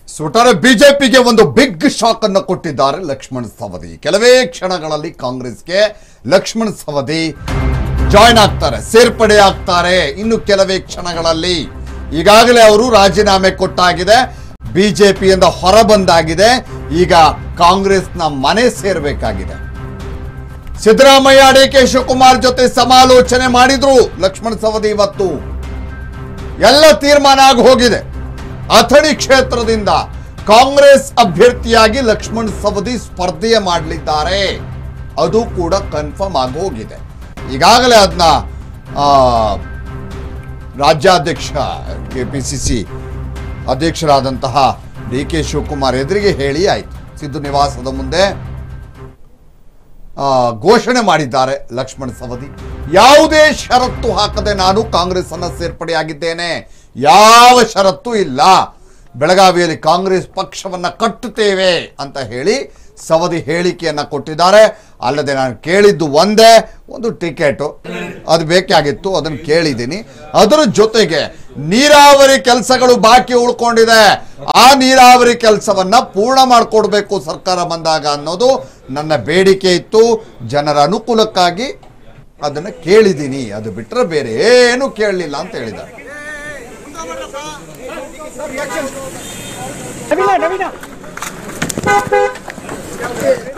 ಒಟ್ಟಾರೆ ಬಿಜೆಪಿಗೆ ಒಂದು ಬಿಗ್ ಶಾಕ್ ಅನ್ನು ಕೊಟ್ಟಿದ್ದಾರೆ ಲಕ್ಷ್ಮಣ್ ಸವದಿ ಕೆಲವೇ ಕ್ಷಣಗಳಲ್ಲಿ ಕಾಂಗ್ರೆಸ್ಗೆ ಲಕ್ಷ್ಮಣ್ ಸವದಿ ಜಾಯ್ನ್ ಆಗ್ತಾರೆ ಸೇರ್ಪಡೆ ಆಗ್ತಾರೆ ಇನ್ನು ಕೆಲವೇ ಕ್ಷಣಗಳಲ್ಲಿ ಈಗಾಗಲೇ ಅವರು ರಾಜೀನಾಮೆ ಕೊಟ್ಟಾಗಿದೆ ಬಿಜೆಪಿಯಿಂದ ಹೊರಬಂದಾಗಿದೆ ಈಗ ಕಾಂಗ್ರೆಸ್ನ ಮನೆ ಸೇರ್ಬೇಕಾಗಿದೆ ಸಿದ್ದರಾಮಯ್ಯ ಡಿ ಕೆ ಶಿವಕುಮಾರ್ ಜೊತೆ ಸಮಾಲೋಚನೆ ಮಾಡಿದ್ರು ಲಕ್ಷ್ಮಣ್ ಸವದಿ ಇವತ್ತು ಎಲ್ಲ ತೀರ್ಮಾನ ಆಗಿ ಹೋಗಿದೆ ಅಥಣಿ ಕ್ಷೇತ್ರದಿಂದ ಕಾಂಗ್ರೆಸ್ ಅಭ್ಯರ್ಥಿಯಾಗಿ ಲಕ್ಷ್ಮಣ್ ಸವದಿ ಸ್ಪರ್ಧೆ ಮಾಡಲಿದ್ದಾರೆ ಅದು ಕೂಡ ಕನ್ಫರ್ಮ್ ಆಗಿ ಹೋಗಿದೆ ಈಗಾಗಲೇ ಅದನ್ನ ರಾಜ್ಯಾಧ್ಯಕ್ಷ ಕೆ ಪಿ ಸಿ ಸಿ ಅಧ್ಯಕ್ಷರಾದಂತಹ ಡಿ ಕೆ ಶಿವಕುಮಾರ್ ಎದುರಿಗೆ ಹೇಳಿ ಆಯ್ತು ಸಿದ್ದು ನಿವಾಸದ ಮುಂದೆ ಆ, ಘೋಷಣೆ ಮಾಡಿದ್ದಾರೆ ಲಕ್ಷ್ಮಣ್ ಸವದಿ ಯಾವುದೇ ಷರತ್ತು ಹಾಕದೆ ನಾನು ಕಾಂಗ್ರೆಸ್ ಅನ್ನ ಸೇರ್ಪಡೆಯಾಗಿದ್ದೇನೆ ಯಾವ ಷರತ್ತು ಇಲ್ಲ ಬೆಳಗಾವಿಯಲ್ಲಿ ಕಾಂಗ್ರೆಸ್ ಪಕ್ಷವನ್ನ ಕಟ್ಟುತ್ತೇವೆ ಅಂತ ಹೇಳಿ ಸವದಿ ಹೇಳಿಕೆಯನ್ನ ಕೊಟ್ಟಿದ್ದಾರೆ ಅಲ್ಲದೆ ನಾನು ಕೇಳಿದ್ದು ಒಂದೇ ಒಂದು ಟಿಕೆಟು ಅದು ಬೇಕಾಗಿತ್ತು ಅದನ್ನು ಕೇಳಿದ್ದೀನಿ ಅದರ ಜೊತೆಗೆ ನೀರಾವರಿ ಕೆಲಸಗಳು ಬಾಕಿ ಉಳ್ಕೊಂಡಿದೆ ಆ ನೀರಾವರಿ ಕೆಲಸವನ್ನ ಪೂರ್ಣ ಮಾಡಿಕೊಡ್ಬೇಕು ಸರ್ಕಾರ ಬಂದಾಗ ಅನ್ನೋದು ನನ್ನ ಬೇಡಿಕೆ ಇತ್ತು ಜನರ ಅನುಕೂಲಕ್ಕಾಗಿ ಅದನ್ನು ಕೇಳಿದ್ದೀನಿ ಅದು ಬಿಟ್ಟರೆ ಬೇರೆ ಏನು ಕೇಳಲಿಲ್ಲ ಅಂತ ಹೇಳಿದ್ದಾರೆ ನವೀನ ನವೀನ